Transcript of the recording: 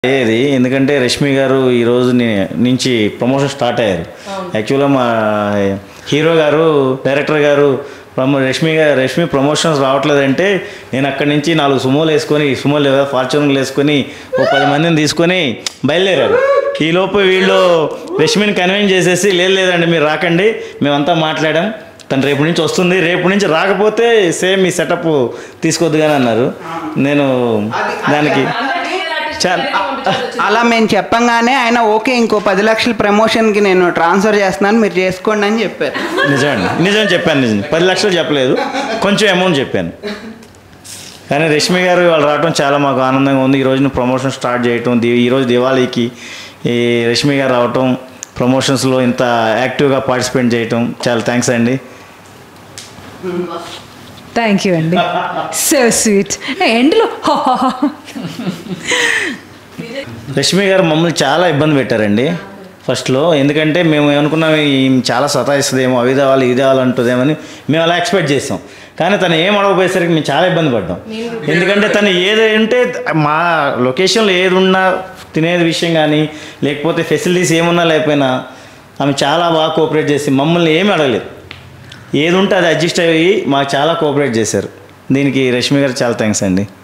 అయ్యేది ఎందుకంటే రష్మి గారు ఈ రోజు ని- నుంచి ప్రమోషన్ స్టార్ట్ అయ్యారు యాక్చువల్గా మా హీరో గారు డైరెక్టర్ గారు ప్రమో రష్మి గారు రష్మి ప్రమోషన్స్ రావట్లేదంటే నేను అక్కడి నుంచి నాలుగు సుమోలు వేసుకొని సుమోలు లేదా ఫార్చునర్లు వేసుకొని ఓ పది మందిని తీసుకొని బయలుదేరారు ఈ లోపు వీళ్ళు రష్మిని కన్విన్స్ చేసేసి లేదు లేదండి మీరు రాకండి మేమంతా మాట్లాడాం తను రేపు నుంచి వస్తుంది రేపు నుంచి రాకపోతే సేమ్ ఈ సెటప్ తీసుకోవద్దు కానీ అన్నారు నేను దానికి చాలా అలా మేము చెప్పంగానే ఆయన ఓకే ఇంకో పది లక్షల ప్రమోషన్కి నేను ట్రాన్స్ఫర్ చేస్తున్నాను మీరు చేసుకోండి అని చెప్పారు నిజమండి నిజం చెప్పాను నిజం పది లక్షలు చెప్పలేదు కొంచెం అమౌంట్ చెప్పాను కానీ రష్మి గారు వాళ్ళు రావడం చాలా మాకు ఆనందంగా ఉంది ఈ రోజున ప్రమోషన్ స్టార్ట్ చేయటం ది- ఈరోజు దివాళీకి ఈ రష్మి గారు రావటం ప్రమోషన్స్లో ఇంత యాక్టివ్గా పార్టిసిపేట్ చేయటం చాలా థ్యాంక్స్ అండి థ్యాంక్ యూ అండి సో స్వీట్ ఎండ్లో రష్మి గారు మమ్మల్ని చాలా ఇబ్బంది పెట్టారండి ఫస్ట్లో ఎందుకంటే మేము ఏమనుకున్నాం ఈమె చాలా సతాయిస్తుందేమో అవి కావాలి ఇది కావాలి అంటుందేమని మేము అలా ఎక్స్పెక్ట్ చేసాం కానీ తను ఏం అడగపోయేసరికి మేము చాలా ఇబ్బంది పడ్డాం ఎందుకంటే తను ఏది అంటే మా లొకేషన్లో ఏది ఉన్నా తినేది విషయం కానీ లేకపోతే ఫెసిలిటీస్ ఏమున్నా లేకపోయినా ఆమె చాలా బాగా కోఆపరేట్ చేసి మమ్మల్ని ఏమీ అడగలేదు ఏది ఉంటే అది అడ్జస్ట్ అయ్యి మాకు చాలా కోఆపరేట్ చేశారు దీనికి రష్మి గారు చాలా థ్యాంక్స్ అండి